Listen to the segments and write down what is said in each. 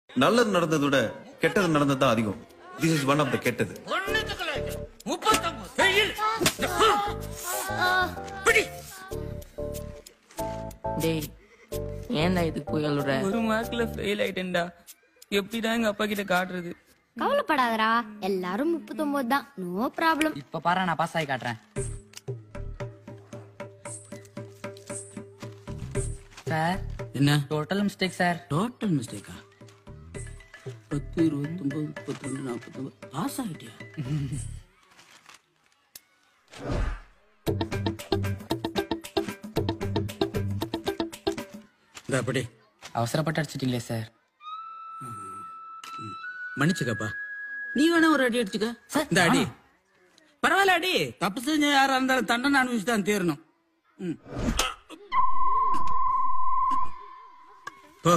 நல்லது நடந்ததை விட கெட்டது நடந்தது தான் அதிகம் this is one of the கெட்டது முப்பத்தொன்பது வெயில் பிடி டேய் ஏன்டா இதுக்கு போய் அழுற ஒரு மார்க்ல ஃபெயில் ஆயிட்டேன்டா எப்படிடா எங்க அப்பா கிட்ட காட்டுறது கவலைப்படாதடா எல்லாரும் முப்பத்தொன்பது தான் நோ ப்ராப்ளம் இப்ப பாரு நான் பாஸ் ஆகி காட்டுறேன் சார் என்ன டோட்டல் மிஸ்டேக் சார் டோட்டல் மிஸ்டேக்கா பத்து இருபத்தொன்பது முப்பத்தி ரெண்டு நாற்பத்தொன்பது பாஸ் ஆகிட்டியா இந்த அப்படி அவசரப்பட்டு அடிச்சிட்டீங்களே சார் மன்னிச்சுக்கப்பா நீ வேணா ஒரு அடி அடிச்சுக்க இந்த அடி பரவாயில்ல அடி தப்பு செஞ்ச யாரா இருந்தாலும் தண்டனை அனுபவிச்சு தான் தீரணும் ம். போ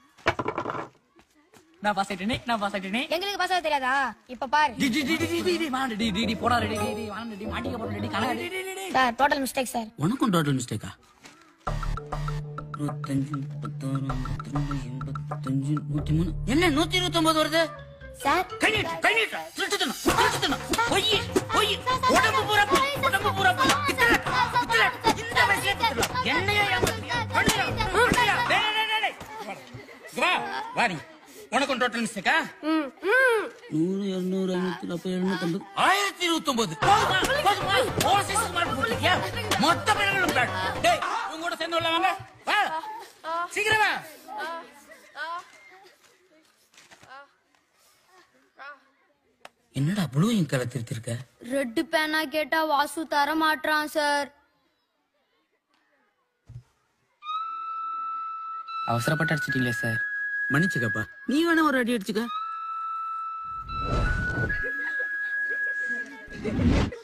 நான் பாஸ் ஆயிட்டேனே நான் பாஸ் ஆயிட்டேனே எங்களுக்கு பசங்க தெரியாதா இப்ப பாரு டி டி டி டி டி டி டி வாங்க டி டி டி போடா டி டி டி வாங்க டி மாட்டிக்க போடா டி கணக்கு டி டி டி டி சார் டோட்டல் மிஸ்டேக் சார் உனக்கும் டோட்டல் மிஸ்டேக்கா இருபத்தஞ்சு முப்பத்தாறு ஐம்பத்தி ரெண்டு எண்பத்தஞ்சு நூத்தி மூணு என்ன நூத்தி இருபத்தி ஒன்பது வருது சார் கை நீட்டு கை நீட்டு திருட்டுத்தனம் திருட்டுத்தனம் பொய் பொய் உடம்பு பூரா பொய் உடம்பு பூரா பொய் பித்தளை, பித்தளை, இந்த வயசுல பித்தளை. என்னையா ஏமாத்துறியா? பண்ணியா? பண்ணியா? டேய், டேய், டேய், டேய். வா வா நீ உனக்கும் டோட்டல் மிஸ்டேக்கா நூறு இருநூறு ஐநூத்தி நாற்பது எழுநூத்தம்பது ஆயிரத்தி இருபத்தி ஒன்பது மொத்த பேர்களும் பேட் டேய் உங்க கூட சேர்ந்து உள்ள வாங்க வா சீக்கிரம் வா என்னடா ப்ளூயிங் கலர் திருத்திருக்க ரெட் பேனா கேட்டா வாசு தர மாட்றான் சார் அவசரப்பட்டு அடிச்சிட்டீங்களே சார் மன்னிச்சுக்கப்பா நீ வேணா ஒரு அடி அடிச்சுக்க